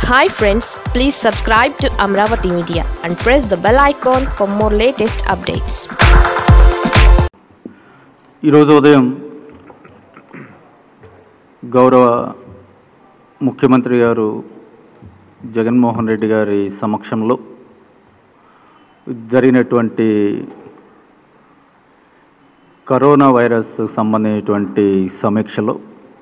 hi friends please subscribe to Amaravati media and press the bell icon for more latest updates ఈరోజు ఉదయం గౌరవ ముఖ్యమంత్రి గారు జగన్మోహన్ రెడ్డి గారి సమక్షంలో జరిగినటువంటి కరోనా వైరస్ సంబంధించినటువంటి సమీక్షలో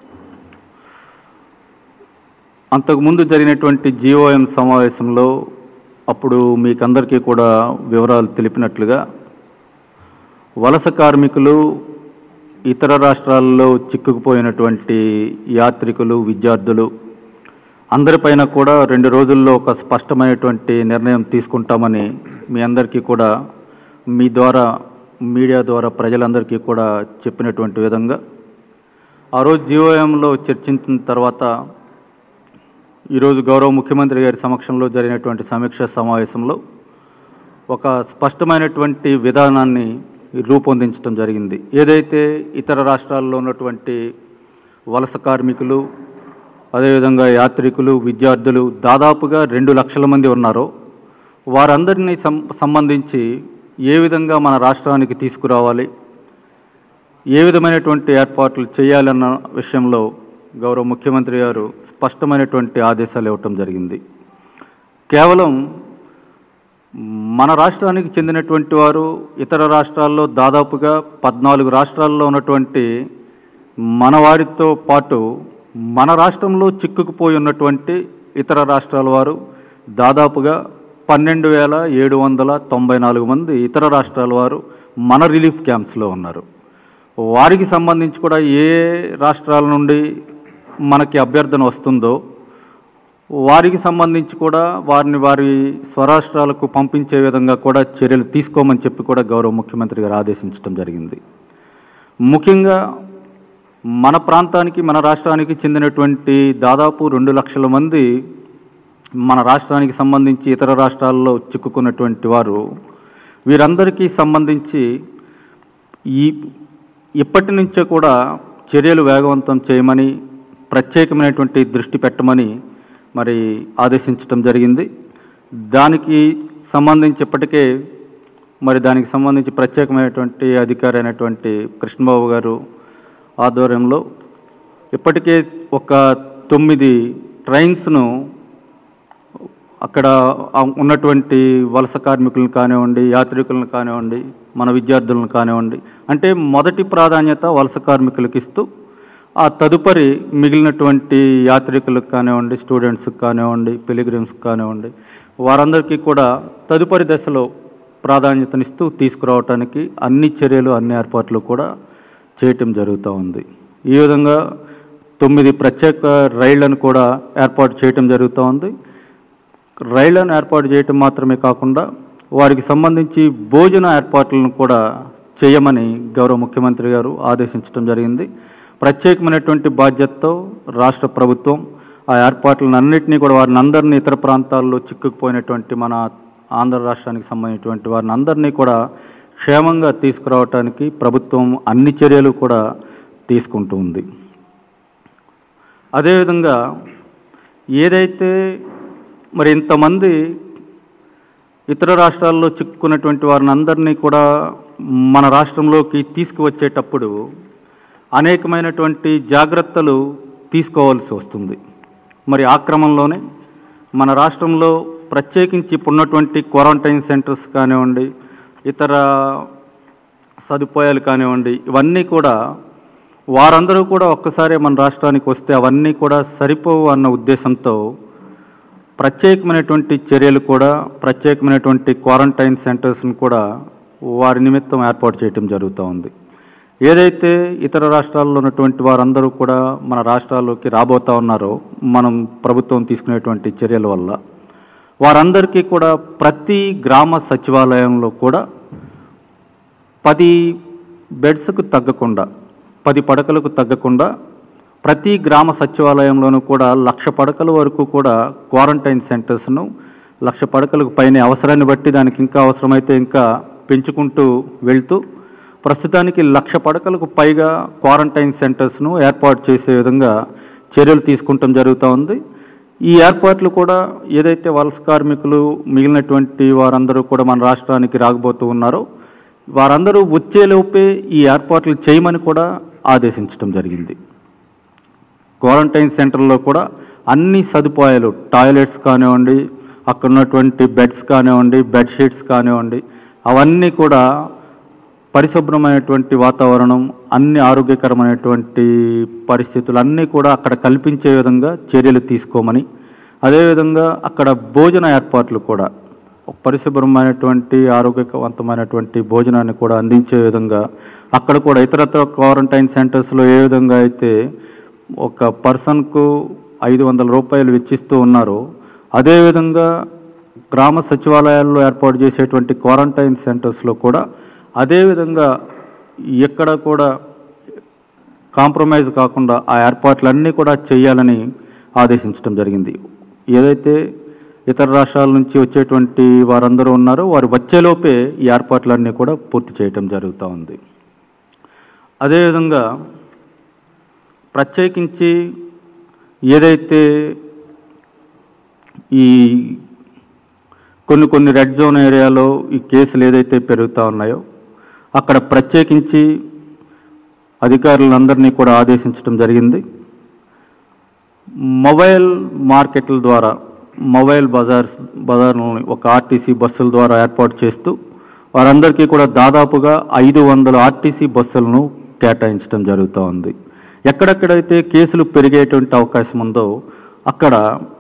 అంతకుముందు జరిగినటువంటి జీఓఎం సమావేశంలో అప్పుడు మీకందరికీ కూడా వివరాలు తెలిపినట్లుగా వలస కార్మికులు ఇతర రాష్ట్రాల్లో చిక్కుకుపోయినటువంటి యాత్రికులు విద్యార్థులు అందరిపైన కూడా రెండు రోజుల్లో ఒక స్పష్టమైనటువంటి నిర్ణయం తీసుకుంటామని మీ అందరికీ కూడా మీ ద్వారా మీడియా ద్వారా ప్రజలందరికీ కూడా చెప్పినటువంటి విధంగా ఆ రోజు జీఓఎంలో చర్చించిన తర్వాత ఈరోజు గౌరవ ముఖ్యమంత్రి గారి సమక్షంలో జరిగినటువంటి సమీక్ష సమావేశంలో ఒక స్పష్టమైనటువంటి విధానాన్ని రూపొందించడం జరిగింది ఏదైతే ఇతర రాష్ట్రాల్లో ఉన్నటువంటి వలస కార్మికులు అదేవిధంగా యాత్రికులు విద్యార్థులు దాదాపుగా రెండు లక్షల మంది ఉన్నారో వారందరినీ సం సంబంధించి ఏ విధంగా మన రాష్ట్రానికి తీసుకురావాలి ఏ విధమైనటువంటి ఏర్పాట్లు చేయాలన్న విషయంలో గౌరవ ముఖ్యమంత్రి గారు స్పష్టమైనటువంటి ఆదేశాలు ఇవ్వటం జరిగింది కేవలం మన రాష్ట్రానికి చెందినటువంటి వారు ఇతర రాష్ట్రాల్లో దాదాపుగా పద్నాలుగు రాష్ట్రాల్లో ఉన్నటువంటి మన వారితో పాటు మన రాష్ట్రంలో చిక్కుకుపోయి ఉన్నటువంటి ఇతర రాష్ట్రాల వారు దాదాపుగా పన్నెండు వేల ఏడు వందల తొంభై నాలుగు మంది ఇతర రాష్ట్రాల వారు మన రిలీఫ్ క్యాంప్స్లో ఉన్నారు వారికి సంబంధించి కూడా ఏ రాష్ట్రాల నుండి మనకి అభ్యర్థన వస్తుందో వారికి సంబంధించి కూడా వారిని వారి స్వరాష్ట్రాలకు పంపించే విధంగా కూడా చర్యలు తీసుకోమని చెప్పి కూడా గౌరవ ముఖ్యమంత్రి గారు ఆదేశించడం జరిగింది ముఖ్యంగా మన ప్రాంతానికి మన రాష్ట్రానికి చెందినటువంటి దాదాపు రెండు లక్షల మంది మన రాష్ట్రానికి సంబంధించి ఇతర రాష్ట్రాల్లో చిక్కుకున్నటువంటి వారు వీరందరికీ సంబంధించి ఈ ఇప్పటి నుంచే కూడా చర్యలు వేగవంతం చేయమని ప్రత్యేకమైనటువంటి దృష్టి పెట్టమని మరి ఆదేశించడం జరిగింది దానికి సంబంధించి ఇప్పటికే మరి దానికి సంబంధించి ప్రత్యేకమైనటువంటి అధికారి అయినటువంటి కృష్ణబాబు గారు ఆధ్వర్యంలో ఇప్పటికే ఒక తొమ్మిది ట్రైన్స్ను అక్కడ ఆ ఉన్నటువంటి వలస కార్మికులను కానివ్వండి యాత్రికులను కానివ్వండి మన విద్యార్థులను కానివ్వండి అంటే మొదటి ప్రాధాన్యత వలస కార్మికులకు ఇస్తూ ఆ తదుపరి మిగిలినటువంటి యాత్రికులకు కానివ్వండి స్టూడెంట్స్కి కానివ్వండి పిలిగ్రిమ్స్కి కానివ్వండి వారందరికీ కూడా తదుపరి దశలో ప్రాధాన్యతనిస్తూ తీసుకురావటానికి అన్ని చర్యలు అన్ని ఏర్పాట్లు కూడా చేయటం జరుగుతూ ఉంది ఈ విధంగా తొమ్మిది ప్రత్యేక రైళ్లను కూడా ఏర్పాటు చేయటం జరుగుతూ ఉంది రైళ్లను ఏర్పాటు చేయటం మాత్రమే కాకుండా వారికి సంబంధించి భోజన ఏర్పాట్లను కూడా చేయమని గౌరవ ముఖ్యమంత్రి గారు ఆదేశించడం జరిగింది ప్రత్యేకమైనటువంటి బాధ్యతతో రాష్ట్ర ప్రభుత్వం ఆ ఏర్పాట్లను అన్నింటినీ కూడా వారిని అందరినీ ఇతర ప్రాంతాల్లో చిక్కుకుపోయినటువంటి మన ఆంధ్ర రాష్ట్రానికి సంబంధించినటువంటి వారిని అందరినీ కూడా క్షేమంగా తీసుకురావటానికి ప్రభుత్వం అన్ని చర్యలు కూడా తీసుకుంటూ ఉంది అదేవిధంగా ఏదైతే మరి ఇంతమంది ఇతర రాష్ట్రాల్లో చిక్కుకున్నటువంటి వారిని అందరినీ కూడా మన రాష్ట్రంలోకి తీసుకువచ్చేటప్పుడు అనేకమైనటువంటి జాగ్రత్తలు తీసుకోవాల్సి వస్తుంది మరి ఆ క్రమంలోనే మన రాష్ట్రంలో ప్రత్యేకించి ఇప్పుడున్నటువంటి క్వారంటైన్ సెంటర్స్ కానివ్వండి ఇతర సదుపాయాలు కానివ్వండి ఇవన్నీ కూడా వారందరూ కూడా ఒక్కసారి మన రాష్ట్రానికి వస్తే అవన్నీ కూడా సరిపోవు అన్న ఉద్దేశంతో ప్రత్యేకమైనటువంటి చర్యలు కూడా ప్రత్యేకమైనటువంటి క్వారంటైన్ సెంటర్స్ని కూడా వారి నిమిత్తం ఏర్పాటు చేయటం జరుగుతూ ఉంది ఏదైతే ఇతర రాష్ట్రాల్లో ఉన్నటువంటి వారందరూ కూడా మన రాష్ట్రాల్లోకి రాబోతా ఉన్నారో మనం ప్రభుత్వం తీసుకునేటువంటి చర్యల వల్ల వారందరికీ కూడా ప్రతి గ్రామ సచివాలయంలో కూడా పది బెడ్స్కు తగ్గకుండా పది పడకలకు తగ్గకుండా ప్రతి గ్రామ సచివాలయంలోనూ కూడా లక్ష పడకల వరకు కూడా క్వారంటైన్ సెంటర్స్ను లక్ష పడకలకు పైన అవసరాన్ని బట్టి దానికి ఇంకా అవసరమైతే ఇంకా పెంచుకుంటూ వెళ్తూ ప్రస్తుతానికి లక్ష పడకలకు పైగా క్వారంటైన్ సెంటర్స్ను ఏర్పాటు చేసే విధంగా చర్యలు తీసుకుంటాం జరుగుతూ ఉంది ఈ ఏర్పాట్లు కూడా ఏదైతే వలస కార్మికులు మిగిలినటువంటి వారందరూ కూడా మన రాష్ట్రానికి రాకపోతూ ఉన్నారో వారందరూ వచ్చేలోపే ఈ ఏర్పాట్లు చేయమని కూడా ఆదేశించడం జరిగింది క్వారంటైన్ సెంటర్లో కూడా అన్ని సదుపాయాలు టాయిలెట్స్ కానివ్వండి అక్కడ ఉన్నటువంటి బెడ్స్ కానివ్వండి బెడ్షీట్స్ కానివ్వండి అవన్నీ కూడా పరిశుభ్రమైనటువంటి వాతావరణం అన్ని ఆరోగ్యకరమైనటువంటి పరిస్థితులు అన్నీ కూడా అక్కడ కల్పించే విధంగా చర్యలు తీసుకోమని అదేవిధంగా అక్కడ భోజన ఏర్పాట్లు కూడా ఒక పరిశుభ్రమైనటువంటి ఆరోగ్యవంతమైనటువంటి భోజనాన్ని కూడా అందించే విధంగా అక్కడ కూడా ఇతరత్ర క్వారంటైన్ సెంటర్స్లో ఏ విధంగా అయితే ఒక పర్సన్కు ఐదు వందల రూపాయలు వెచ్చిస్తూ ఉన్నారో అదేవిధంగా గ్రామ సచివాలయాల్లో ఏర్పాటు చేసేటువంటి క్వారంటైన్ సెంటర్స్లో కూడా అదేవిధంగా ఎక్కడ కూడా కాంప్రమైజ్ కాకుండా ఆ ఏర్పాట్లన్నీ కూడా చేయాలని ఆదేశించడం జరిగింది ఏదైతే ఇతర రాష్ట్రాల నుంచి వచ్చేటువంటి వారందరూ ఉన్నారో వారు వచ్చేలోపే ఈ ఏర్పాట్లన్నీ కూడా పూర్తి చేయటం జరుగుతూ ఉంది అదేవిధంగా ప్రత్యేకించి ఏదైతే ఈ కొన్ని కొన్ని రెడ్ జోన్ ఏరియాలో ఈ కేసులు ఏదైతే పెరుగుతూ ఉన్నాయో అక్కడ ప్రత్యేకించి అధికారులందరినీ కూడా ఆదేశించడం జరిగింది మొబైల్ మార్కెట్ల ద్వారా మొబైల్ బజార్స్ బజార్లను ఒక ఆర్టీసీ బస్సుల ద్వారా ఏర్పాటు చేస్తూ వారందరికీ కూడా దాదాపుగా ఐదు వందల ఆర్టీసీ బస్సులను కేటాయించడం జరుగుతూ ఉంది ఎక్కడెక్కడైతే కేసులు పెరిగేటువంటి అవకాశం ఉందో అక్కడ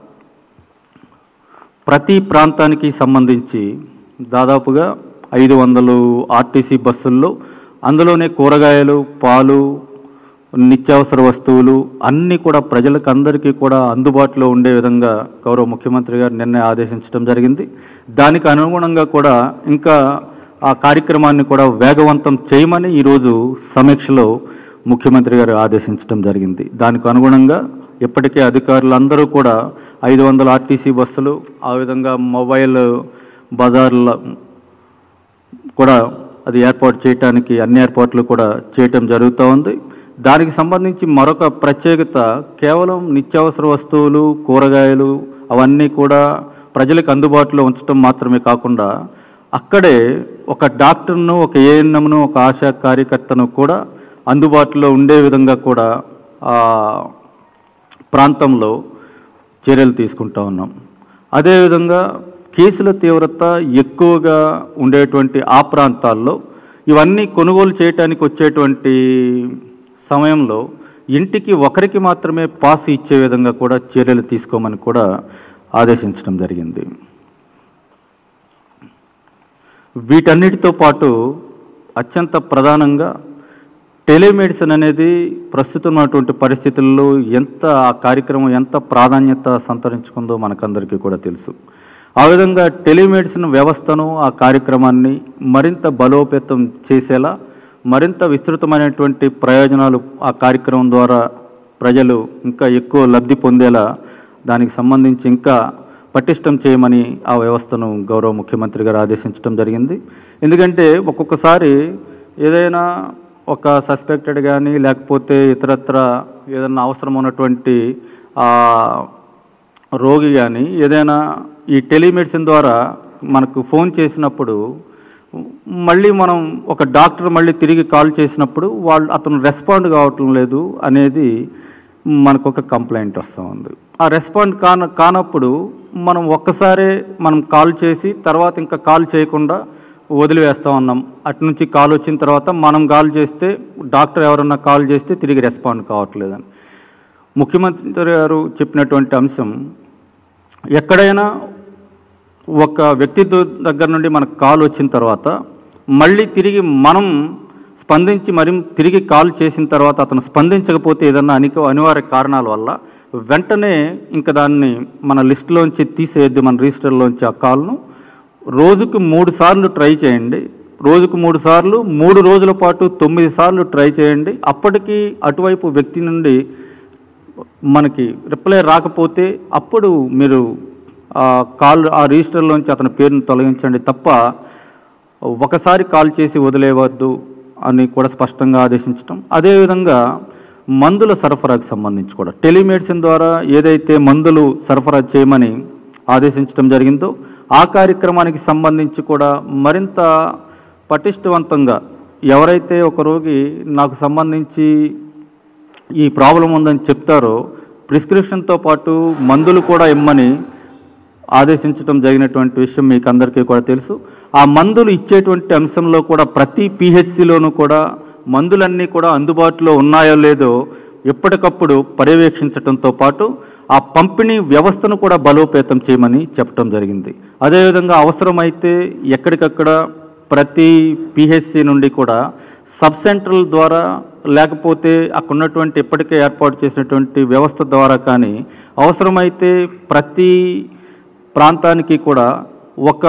ప్రతి ప్రాంతానికి సంబంధించి దాదాపుగా ఐదు వందలు ఆర్టీసీ బస్సుల్లో అందులోనే కూరగాయలు పాలు నిత్యావసర వస్తువులు అన్నీ కూడా ప్రజలకు అందరికీ కూడా అందుబాటులో ఉండే విధంగా గౌరవ ముఖ్యమంత్రి గారు నిన్నే ఆదేశించడం జరిగింది దానికి అనుగుణంగా కూడా ఇంకా ఆ కార్యక్రమాన్ని కూడా వేగవంతం చేయమని ఈరోజు సమీక్షలో ముఖ్యమంత్రి గారు ఆదేశించడం జరిగింది దానికి అనుగుణంగా ఇప్పటికే అధికారులందరూ కూడా ఐదు వందల ఆర్టీసీ బస్సులు ఆ విధంగా మొబైల్ బజార్ల కూడా అది ఏర్పాటు చేయడానికి అన్ని ఏర్పాట్లు కూడా చేయటం జరుగుతూ ఉంది దానికి సంబంధించి మరొక ప్రత్యేకత కేవలం నిత్యావసర వస్తువులు కూరగాయలు అవన్నీ కూడా ప్రజలకు అందుబాటులో ఉంచడం మాత్రమే కాకుండా అక్కడే ఒక డాక్టర్ను ఒక ఏఎన్ఎంను ఒక ఆశా కార్యకర్తను కూడా అందుబాటులో ఉండే విధంగా కూడా ఆ ప్రాంతంలో చర్యలు తీసుకుంటా ఉన్నాం అదేవిధంగా కేసుల తీవ్రత ఎక్కువగా ఉండేటువంటి ఆ ప్రాంతాల్లో ఇవన్నీ కొనుగోలు చేయడానికి వచ్చేటువంటి సమయంలో ఇంటికి ఒకరికి మాత్రమే పాస్ ఇచ్చే విధంగా కూడా చర్యలు తీసుకోమని కూడా ఆదేశించడం జరిగింది వీటన్నిటితో పాటు అత్యంత ప్రధానంగా టెలిమెడిసిన్ అనేది ప్రస్తుతం ఉన్నటువంటి పరిస్థితుల్లో ఎంత ఆ కార్యక్రమం ఎంత ప్రాధాన్యత సంతరించుకుందో మనకందరికీ కూడా తెలుసు ఆ విధంగా టెలిమెడిసిన్ వ్యవస్థను ఆ కార్యక్రమాన్ని మరింత బలోపేతం చేసేలా మరింత విస్తృతమైనటువంటి ప్రయోజనాలు ఆ కార్యక్రమం ద్వారా ప్రజలు ఇంకా ఎక్కువ లబ్ధి పొందేలా దానికి సంబంధించి ఇంకా పటిష్టం చేయమని ఆ వ్యవస్థను గౌరవ ముఖ్యమంత్రి గారు ఆదేశించడం జరిగింది ఎందుకంటే ఒక్కొక్కసారి ఏదైనా ఒక సస్పెక్టెడ్ కానీ లేకపోతే ఇతరత్ర ఏదైనా అవసరం ఉన్నటువంటి ఆ రోగి కానీ ఏదైనా ఈ టెలిమెడిసిన్ ద్వారా మనకు ఫోన్ చేసినప్పుడు మళ్ళీ మనం ఒక డాక్టర్ మళ్ళీ తిరిగి కాల్ చేసినప్పుడు వాళ్ళు అతను రెస్పాండ్ కావటం లేదు అనేది మనకు ఒక కంప్లైంట్ వస్తూ ఉంది ఆ రెస్పాండ్ కాన కానప్పుడు మనం ఒక్కసారే మనం కాల్ చేసి తర్వాత ఇంకా కాల్ చేయకుండా వదిలివేస్తూ ఉన్నాం అటు నుంచి కాల్ వచ్చిన తర్వాత మనం కాల్ చేస్తే డాక్టర్ ఎవరన్నా కాల్ చేస్తే తిరిగి రెస్పాండ్ కావట్లేదని ముఖ్యమంత్రి గారు చెప్పినటువంటి అంశం ఎక్కడైనా ఒక వ్యక్తి ద- దగ్గర నుండి మనకు కాల్ వచ్చిన తర్వాత మళ్ళీ తిరిగి మనం స్పందించి మరి తిరిగి కాల్ చేసిన తర్వాత అతను స్పందించకపోతే ఏదన్నా అనిక అనివార్య కారణాల వల్ల వెంటనే ఇంకా దాన్ని మన లిస్టులోంచి తీసేయద్దు మన రిజిస్టర్లోంచి ఆ కాల్ను రోజుకు మూడు సార్లు ట్రై చేయండి రోజుకు మూడు సార్లు మూడు రోజుల పాటు తొమ్మిది సార్లు ట్రై చేయండి అప్పటికి అటువైపు వ్యక్తి నుండి మనకి రిప్లై రాకపోతే అప్పుడు మీరు ఆ కాల్ ఆ రిజిస్టర్లోంచి అతని పేరును తొలగించండి తప్ప ఒకసారి కాల్ చేసి వదిలేవద్దు అని కూడా స్పష్టంగా ఆదేశించటం అదేవిధంగా మందుల సరఫరాకు సంబంధించి కూడా టెలిమెడిసిన్ ద్వారా ఏదైతే మందులు సరఫరా చేయమని ఆదేశించడం జరిగిందో ఆ కార్యక్రమానికి సంబంధించి కూడా మరింత పటిష్టవంతంగా ఎవరైతే ఒక రోగి నాకు సంబంధించి ఈ ప్రాబ్లం ఉందని చెప్తారో ప్రిస్క్రిప్షన్తో పాటు మందులు కూడా ఇమ్మని ఆదేశించడం జరిగినటువంటి విషయం మీకు అందరికీ కూడా తెలుసు ఆ మందులు ఇచ్చేటువంటి అంశంలో కూడా ప్రతి పిహెచ్సిలోనూ కూడా మందులన్నీ కూడా అందుబాటులో ఉన్నాయో లేదో ఎప్పటికప్పుడు పర్యవేక్షించడంతో పాటు ఆ పంపిణీ వ్యవస్థను కూడా బలోపేతం చేయమని చెప్పడం జరిగింది అదేవిధంగా అవసరమైతే ఎక్కడికక్కడ ప్రతి పిహెచ్సి నుండి కూడా సబ్ సెంటర్ల ద్వారా లేకపోతే అక్కడ ఉన్నటువంటి ఇప్పటికే ఏర్పాటు చేసినటువంటి వ్యవస్థ ద్వారా కానీ అవసరమైతే ప్రతి ప్రాంతానికి కూడా ఒక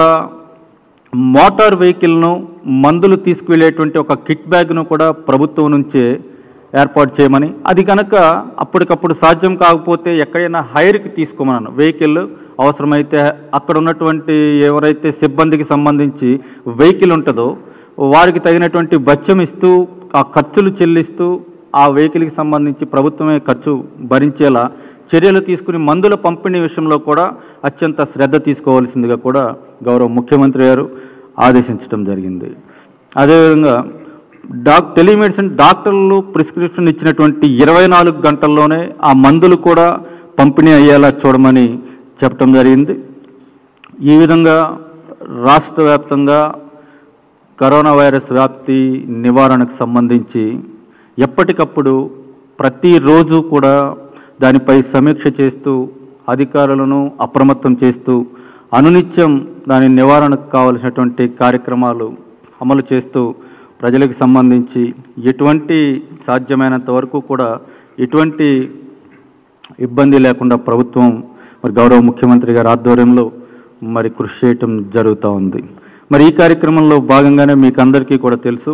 మోటార్ వెహికల్ను మందులు తీసుకువెళ్ళేటువంటి ఒక కిట్ బ్యాగ్ను కూడా ప్రభుత్వం నుంచే ఏర్పాటు చేయమని అది కనుక అప్పటికప్పుడు సాధ్యం కాకపోతే ఎక్కడైనా హైర్కి తీసుకోమన్నాను వెహికల్ అవసరమైతే అక్కడ ఉన్నటువంటి ఎవరైతే సిబ్బందికి సంబంధించి వెహికల్ ఉంటుందో వారికి తగినటువంటి బత్యం ఇస్తూ ఆ ఖర్చులు చెల్లిస్తూ ఆ వెహికల్కి సంబంధించి ప్రభుత్వమే ఖర్చు భరించేలా చర్యలు తీసుకుని మందుల పంపిణీ విషయంలో కూడా అత్యంత శ్రద్ధ తీసుకోవాల్సిందిగా కూడా గౌరవ ముఖ్యమంత్రి గారు ఆదేశించడం జరిగింది అదేవిధంగా డాక్ టెలిమెడిసిన్ డాక్టర్లు ప్రిస్క్రిప్షన్ ఇచ్చినటువంటి ఇరవై నాలుగు గంటల్లోనే ఆ మందులు కూడా పంపిణీ అయ్యేలా చూడమని చెప్పడం జరిగింది ఈ విధంగా రాష్ట్ర వ్యాప్తంగా కరోనా వైరస్ వ్యాప్తి నివారణకు సంబంధించి ఎప్పటికప్పుడు ప్రతిరోజు కూడా దానిపై సమీక్ష చేస్తూ అధికారులను అప్రమత్తం చేస్తూ అనునిత్యం దాని నివారణకు కావలసినటువంటి కార్యక్రమాలు అమలు చేస్తూ ప్రజలకు సంబంధించి ఎటువంటి సాధ్యమైనంత వరకు కూడా ఎటువంటి ఇబ్బంది లేకుండా ప్రభుత్వం మరి గౌరవ ముఖ్యమంత్రి గారి ఆధ్వర్యంలో మరి కృషి చేయటం జరుగుతూ ఉంది మరి ఈ కార్యక్రమంలో భాగంగానే మీకు అందరికీ కూడా తెలుసు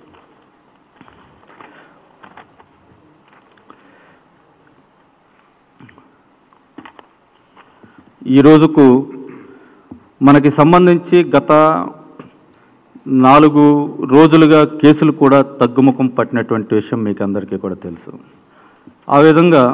ఈ రోజుకు మనకి సంబంధించి గత నాలుగు రోజులుగా కేసులు కూడా తగ్గుముఖం పట్టినటువంటి విషయం మీకు అందరికీ కూడా తెలుసు ఆ విధంగా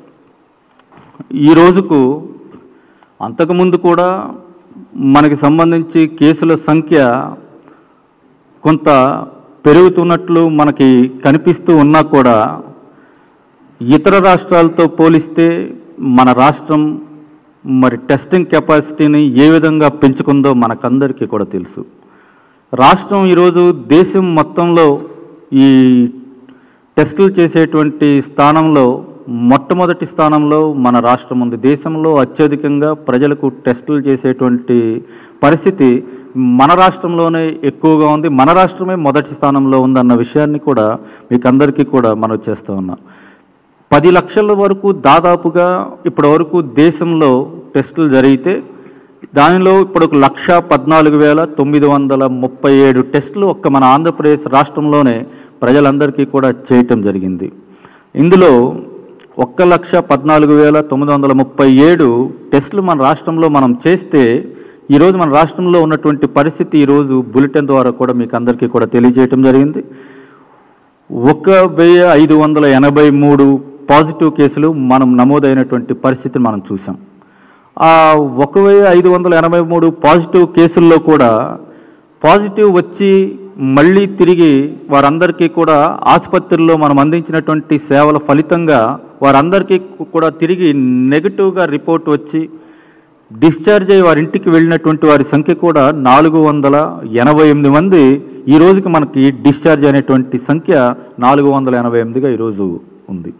ఈ రోజుకు అంతకుముందు కూడా మనకి సంబంధించి కేసుల సంఖ్య కొంత పెరుగుతున్నట్లు మనకి కనిపిస్తూ ఉన్నా కూడా ఇతర రాష్ట్రాలతో పోలిస్తే మన రాష్ట్రం మరి టెస్టింగ్ కెపాసిటీని ఏ విధంగా పెంచుకుందో మనకందరికీ కూడా తెలుసు రాష్ట్రం ఈరోజు దేశం మొత్తంలో ఈ టెస్టులు చేసేటువంటి స్థానంలో మొట్టమొదటి స్థానంలో మన రాష్ట్రం ఉంది దేశంలో అత్యధికంగా ప్రజలకు టెస్టులు చేసేటువంటి పరిస్థితి మన రాష్ట్రంలోనే ఎక్కువగా ఉంది మన రాష్ట్రమే మొదటి స్థానంలో ఉందన్న విషయాన్ని కూడా మీకు అందరికీ కూడా మనం చేస్తూ ఉన్నాం పది లక్షల వరకు దాదాపుగా ఇప్పటి వరకు దేశంలో టెస్టులు జరిగితే దానిలో ఇప్పుడు ఒక లక్ష పద్నాలుగు వేల తొమ్మిది వందల ముప్పై ఏడు టెస్టులు ఒక్క మన ఆంధ్రప్రదేశ్ రాష్ట్రంలోనే ప్రజలందరికీ కూడా చేయటం జరిగింది ఇందులో ఒక్క లక్ష పద్నాలుగు వేల తొమ్మిది వందల ముప్పై ఏడు టెస్టులు మన రాష్ట్రంలో మనం చేస్తే ఈరోజు మన రాష్ట్రంలో ఉన్నటువంటి పరిస్థితి ఈరోజు బులెటిన్ ద్వారా కూడా మీకు అందరికీ కూడా తెలియజేయటం జరిగింది ఒక వెయ్యి ఐదు వందల ఎనభై మూడు పాజిటివ్ కేసులు మనం నమోదైనటువంటి పరిస్థితిని మనం చూసాం ఆ ఒక వెయ్యి ఐదు వందల ఎనభై మూడు పాజిటివ్ కేసుల్లో కూడా పాజిటివ్ వచ్చి మళ్ళీ తిరిగి వారందరికీ కూడా ఆసుపత్రుల్లో మనం అందించినటువంటి సేవల ఫలితంగా వారందరికీ కూడా తిరిగి నెగిటివ్గా రిపోర్ట్ వచ్చి డిశ్చార్జ్ అయ్యి వారి ఇంటికి వెళ్ళినటువంటి వారి సంఖ్య కూడా నాలుగు వందల ఎనభై ఎనిమిది మంది ఈ రోజుకి మనకి డిశ్చార్జ్ అనేటువంటి సంఖ్య నాలుగు వందల ఎనభై ఎనిమిదిగా ఈరోజు ఉంది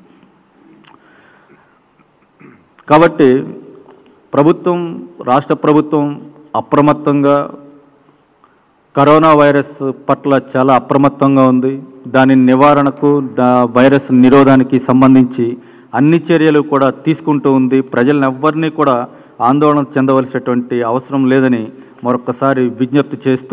కాబట్టి ప్రభుత్వం రాష్ట్ర ప్రభుత్వం అప్రమత్తంగా కరోనా వైరస్ పట్ల చాలా అప్రమత్తంగా ఉంది దాని నివారణకు దా వైరస్ నిరోధానికి సంబంధించి అన్ని చర్యలు కూడా తీసుకుంటూ ఉంది ప్రజలను ఎవ్వరినీ కూడా ఆందోళన చెందవలసినటువంటి అవసరం లేదని మరొకసారి విజ్ఞప్తి చేస్తూ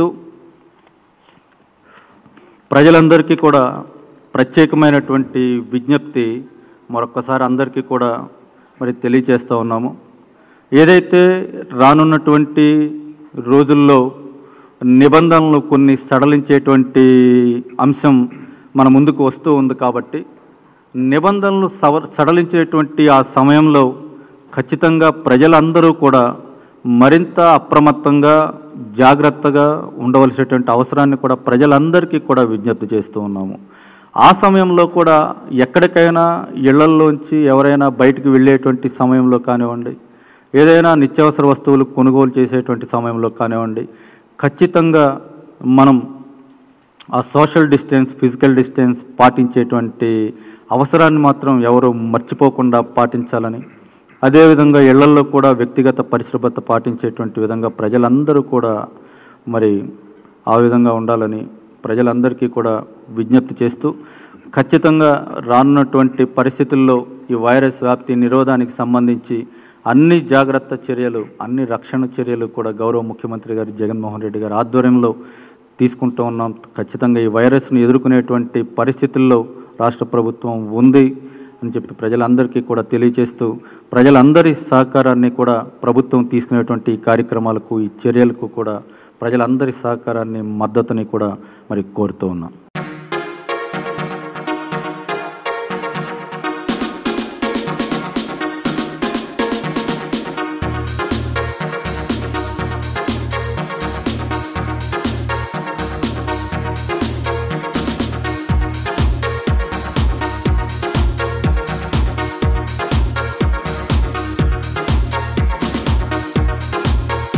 ప్రజలందరికీ కూడా ప్రత్యేకమైనటువంటి విజ్ఞప్తి మరొకసారి అందరికీ కూడా మరి తెలియజేస్తూ ఉన్నాము ఏదైతే రానున్నటువంటి రోజుల్లో నిబంధనలు కొన్ని సడలించేటువంటి అంశం మన ముందుకు వస్తూ ఉంది కాబట్టి నిబంధనలు సవ సడలించేటువంటి ఆ సమయంలో ఖచ్చితంగా ప్రజలందరూ కూడా మరింత అప్రమత్తంగా జాగ్రత్తగా ఉండవలసినటువంటి అవసరాన్ని కూడా ప్రజలందరికీ కూడా విజ్ఞప్తి చేస్తూ ఉన్నాము ఆ సమయంలో కూడా ఎక్కడికైనా ఇళ్లల్లోంచి ఎవరైనా బయటికి వెళ్ళేటువంటి సమయంలో కానివ్వండి ఏదైనా నిత్యావసర వస్తువులు కొనుగోలు చేసేటువంటి సమయంలో కానివ్వండి ఖచ్చితంగా మనం ఆ సోషల్ డిస్టెన్స్ ఫిజికల్ డిస్టెన్స్ పాటించేటువంటి అవసరాన్ని మాత్రం ఎవరు మర్చిపోకుండా పాటించాలని అదేవిధంగా ఇళ్లల్లో కూడా వ్యక్తిగత పరిశుభ్రత పాటించేటువంటి విధంగా ప్రజలందరూ కూడా మరి ఆ విధంగా ఉండాలని ప్రజలందరికీ కూడా విజ్ఞప్తి చేస్తూ ఖచ్చితంగా రానున్నటువంటి పరిస్థితుల్లో ఈ వైరస్ వ్యాప్తి నిరోధానికి సంబంధించి అన్ని జాగ్రత్త చర్యలు అన్ని రక్షణ చర్యలు కూడా గౌరవ ముఖ్యమంత్రి గారు జగన్మోహన్ రెడ్డి గారి ఆధ్వర్యంలో తీసుకుంటూ ఉన్నాం ఖచ్చితంగా ఈ వైరస్ను ఎదుర్కొనేటువంటి పరిస్థితుల్లో రాష్ట్ర ప్రభుత్వం ఉంది అని చెప్పి ప్రజలందరికీ కూడా తెలియజేస్తూ ప్రజలందరి సహకారాన్ని కూడా ప్రభుత్వం తీసుకునేటువంటి ఈ కార్యక్రమాలకు ఈ చర్యలకు కూడా ప్రజలందరి సహకారాన్ని మద్దతుని కూడా మరి కోరుతూ ఉన్నాం